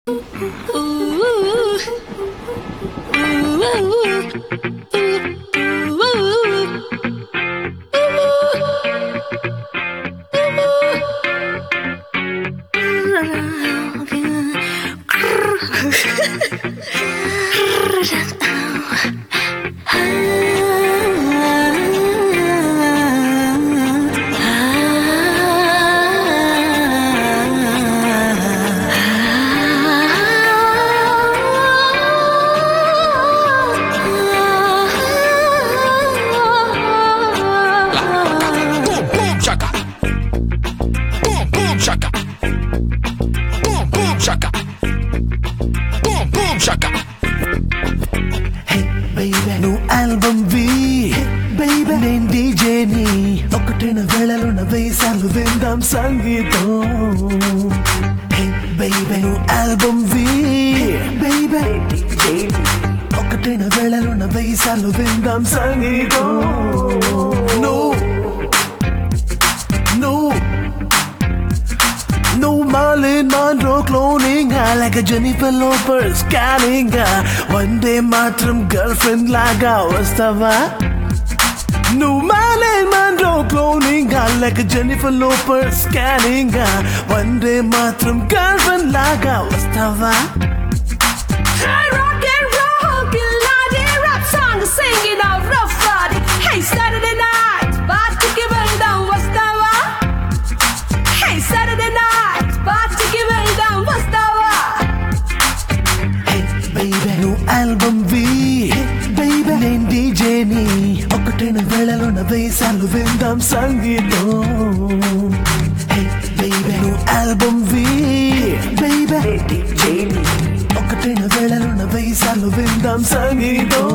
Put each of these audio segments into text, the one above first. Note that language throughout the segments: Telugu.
Boom, boom, shaka. Boom, boom, shaka. Boom, boom, shaka. Boom, boom, shaka. baby నువ్వు ఆల్బమ్ వి బేబీ నేను డీజేని ఒకటిన వేళలున్న వేసాలు విందాం సంగీతం హే బేబీ నువ్వు ఆల్బమ్ వి బేబీ ఒకటిన వేళలున్న వేసాలు విందాం సంగీతం నువ్వు నువ్వు నువ్వు మాలే నాన్రో క్లోనింగ్ అలాగ జెనిఫర్ లోపర్ స్కానింగ్ వన్ డే మాత్రం గర్ల్ ఫ్రెండ్ లాగా వస్తావా నువ్వు మాలే నాన్రో క్లోనింగ్ అలాగ జెనిఫర్ లోపర్ స్కానింగ్ వన్ డే మాత్రం గర్ల్ ఫ్రెండ్ లాగా వస్తావా Hey, rock and roll, Gillardy, rap song, singing out rough body. Hey, Saturday night, partyకి వెళ్దాం వస్తావా? Hey, Saturday night, partyకి వెళ్దాం వస్తావా? Hey, baby నువ్వు ఆల్బమ్ వి బేబీ నేను డీజేని ఒకటిన వేళలోన వేసాలు విందాం సంగీతం Hey, baby నువ్వు ఆల్బమ్ వి బేబీ డీజేని ఒకటిన వేళలోన వేసాలు విందాం సంగీతం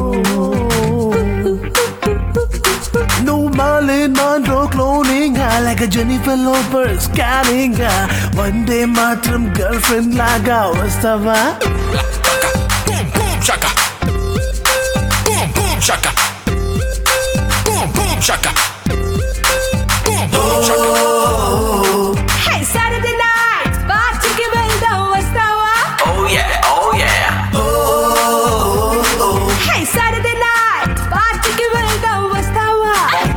నువ్వు మాలే నాన్రో క్లోనింగ్ అలాగ జెనిఫర్ లోపర్ స్కానింగ్ వన్ డే మాత్రం గర్ల్ ఫ్రెండ్ లాగా వస్తావా Boom, boom, shaka. Boom, boom, shaka. Boom, boom, shaka. Boom, boom, shaka. Hey, Saturday night, partyకి వెళ్దాం వస్తావా? Oh yeah, oh yeah. Hey, Saturday night, partyకి వెళ్దాం వస్తావా?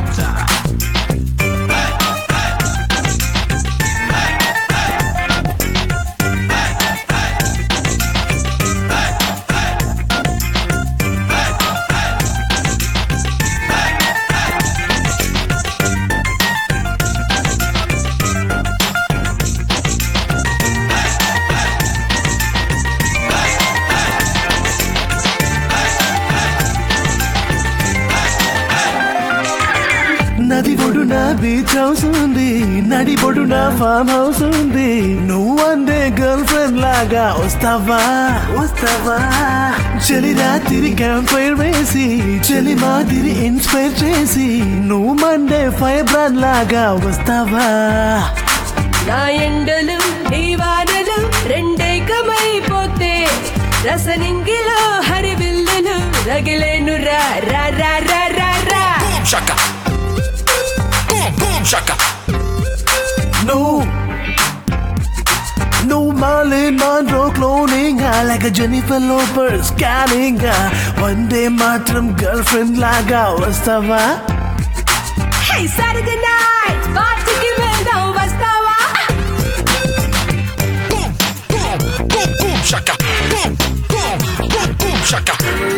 నది ఒడున బీచ్ హౌస్ ఉంది నడి పొడున ఫామ్ హౌస్ ఉంది నువ్వు అందే గర్ల్ ఫ్రెండ్ లాగా వస్తావా వస్తావా చలి రాత్రి క్యాంప్ ఫైర్ వేసి చలి మాదిరి ఇన్స్పైర్ చేసి నువ్వు మండే ఫైర్ బ్రాండ్ లాగా వస్తావా నా ఎండలు నీ వానలు రెండేకమైపోతే రసనింగిలో హరివిల్లులు రగిలేను రా రా రా రా రా రా Boom, shaka. Boom, boom, shaka. నువ్వు నువ్వు మాలే నాన్రో క్లోనింగ్ అలాగ జెనిఫర్ లోపర్ స్కానింగ్ వన్ డే మాత్రం గర్ల్ ఫ్రెండ్ లాగా వస్తావా హే సాటర్డే నైట్ పార్టీకి వెళ్దాం వస్తావా Boom, boom, boom, boom, shaka. Boom, boom, boom, boom, shaka.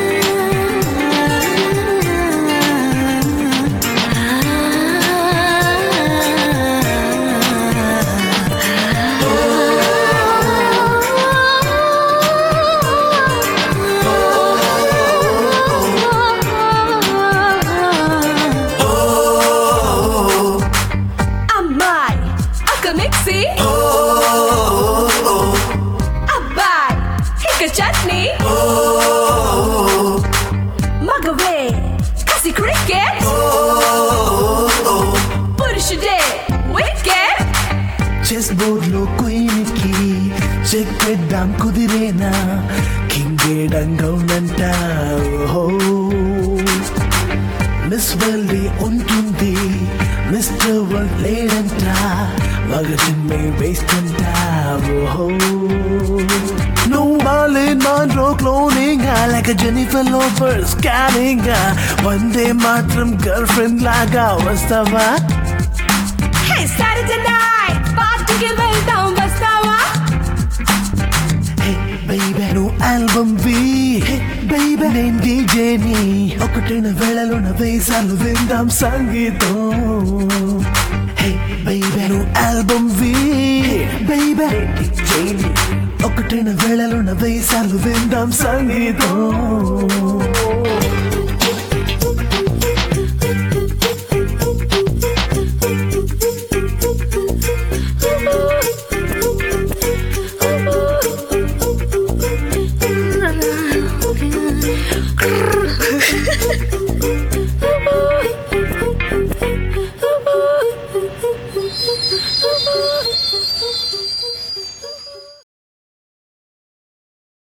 అమ్మాయి అక్క మిక్సీ అబ్బాయి ఇక చట్నీ మగవే కసి క్రికెట్ పురుషుడే వికెట్ చెస్ బోర్డ్ లో క్వీన్ కి చెక్ పెద్దాం కుదిరేనా కింగేడంగా ఉందంట ఓహో మిస్ వరల్డ్ ఉంటుంది మిస్టర్ వరల్డ్ లేడంట మగ చిమ్మే వేస్ట్ అంట ఓహో Alejandro cloning like a Jennifer Lopez scanning one day మాత్రం గర్ల్ ఫ్రెండ్ లాగా వస్తావా Hey, Saturday night, పార్టీకి వెళ్దాం వస్తావా బైబే నువ్వు ఆల్బమ్ వి బైబే నేను డీజేని ఒకటిన వేళలోన వేసాలు విందాం సంగీతం హే బైబే నువ్వు ఆల్బమ్ వి బైబే డీజేని ఒకటిన వేళలోన వేసాలు విందాం సంగీతం